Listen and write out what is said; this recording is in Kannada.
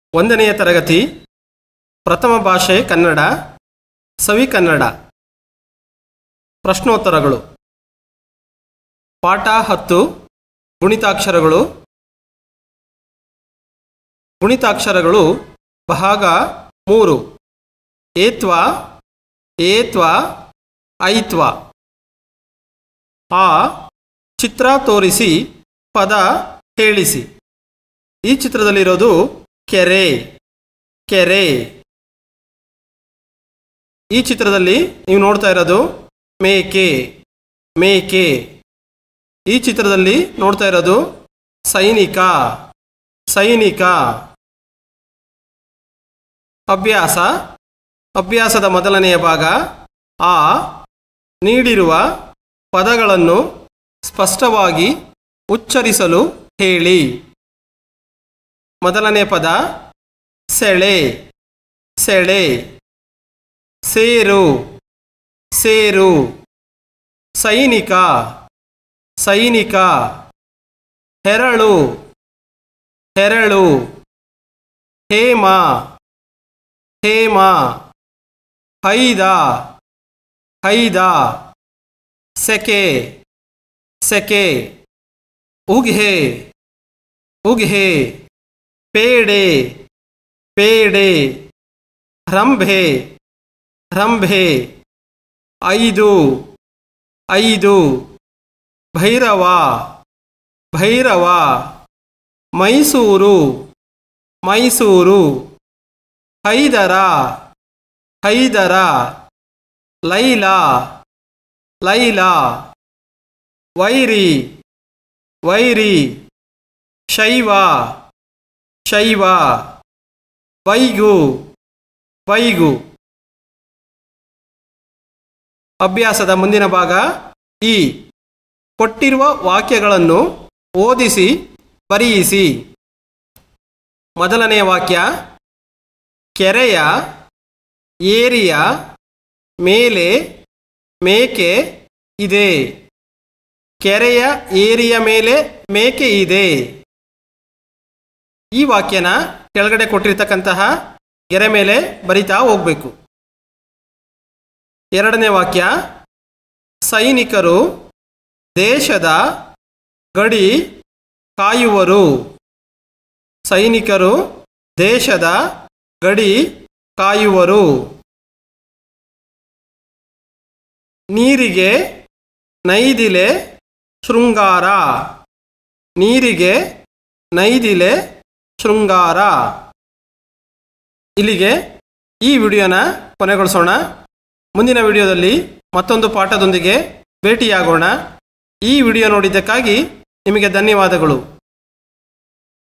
ಒಂದನೆಯ ತರಗತಿ ಪ್ರಥಮ ಭಾಷೆ ಕನ್ನಡ ಸವಿ ಕನ್ನಡ ಪ್ರಶ್ನೋತ್ತರಗಳು ಪಾಠ ಹತ್ತು ಗುಣಿತಾಕ್ಷರಗಳು ಗುಣಿತಾಕ್ಷರಗಳು ಭಾಗ ಮೂರು ಏತ್ವ ಏತ್ವ ಐತ್ವ ಆ ಚಿತ್ರ ತೋರಿಸಿ ಪದ ಹೇಳಿಸಿ ಈ ಚಿತ್ರದಲ್ಲಿರೋದು ಕೆರೆ ಕೆರೆ ಈ ಚಿತ್ರದಲ್ಲಿ ನೀವು ನೋಡ್ತಾ ಇರೋದು ಮೇಕೆ ಮೇಕೆ ಈ ಚಿತ್ರದಲ್ಲಿ ನೋಡ್ತಾ ಇರೋದು ಸೈನಿಕ ಸೈನಿಕ ಅಭ್ಯಾಸ ಅಭ್ಯಾಸದ ಮೊದಲನೆಯ ಭಾಗ ಆ ನೀಡಿರುವ ಪದಗಳನ್ನು ಸ್ಪಷ್ಟವಾಗಿ ಉಚ್ಚರಿಸಲು ಹೇಳಿ ಮೊದಲನೇ ಪದ ಸೆಳೆ ಸೆಳೆ ಸೇರು ಸೇರು ಸೈನಿಕ ಸೈನಿಕ ಹೆರಳು ಹೆರಳು ಹೇಮ ಹೇಮ ಹೈದ ಹೈದ ಸೆಕೆ ಸೆಕೆ ಉಘೆ ಉಘೆ ಪೇಡೆ ಪೇಡೆ ರಂಭೆ ರಂಭೆ ಐದು ಐದು ಭೈರವ ಭೈರವ ಮೈಸೂರು ಮೈಸೂರು ಹೈದರ ಹೈದರ ಲೈಲಾ ಲೈಲಾ ವೈರಿ ವೈರಿ ಶೈವ ಶೈವ ವೈಗು ವೈಗು ಅಭ್ಯಾಸದ ಮುಂದಿನ ಭಾಗ ಈ ಕೊಟ್ಟಿರುವ ವಾಕ್ಯಗಳನ್ನು ಓದಿಸಿ ಬರೆಯಿಸಿ ಮೊದಲನೆಯ ವಾಕ್ಯ ಕೆರೆಯ ಏರಿಯ ಮೇಲೆ ಮೇಕೆ ಇದೆ ಕೆರೆಯ ಏರಿಯ ಮೇಲೆ ಮೇಕೆ ಇದೆ ಈ ವಾಕ್ಯನ ಕೆಳಗಡೆ ಕೊಟ್ಟಿರ್ತಕ್ಕಂತಹ ಗೆರೆ ಮೇಲೆ ಬರಿತಾ ಹೋಗಬೇಕು ಎರಡನೇ ವಾಕ್ಯ ಸೈನಿಕರು ದೇಶದ ಗಡಿ ಕಾಯುವರು ಸೈನಿಕರು ದೇಶದ ಗಡಿ ಕಾಯುವರು ನೀರಿಗೆ ನೈದಿಲೆ ಶೃಂಗಾರ ನೀರಿಗೆ ನೈದಿಲೆ ಶೃಂಗಾರ ಇಲ್ಲಿಗೆ ಈ ವಿಡಿಯೋನ ಕೊನೆಗೊಳಿಸೋಣ ಮುಂದಿನ ವಿಡಿಯೋದಲ್ಲಿ ಮತ್ತೊಂದು ಪಾಠದೊಂದಿಗೆ ಭೇಟಿಯಾಗೋಣ ಈ ವಿಡಿಯೋ ನೋಡಿದ್ದಕ್ಕಾಗಿ ನಿಮಗೆ ಧನ್ಯವಾದಗಳು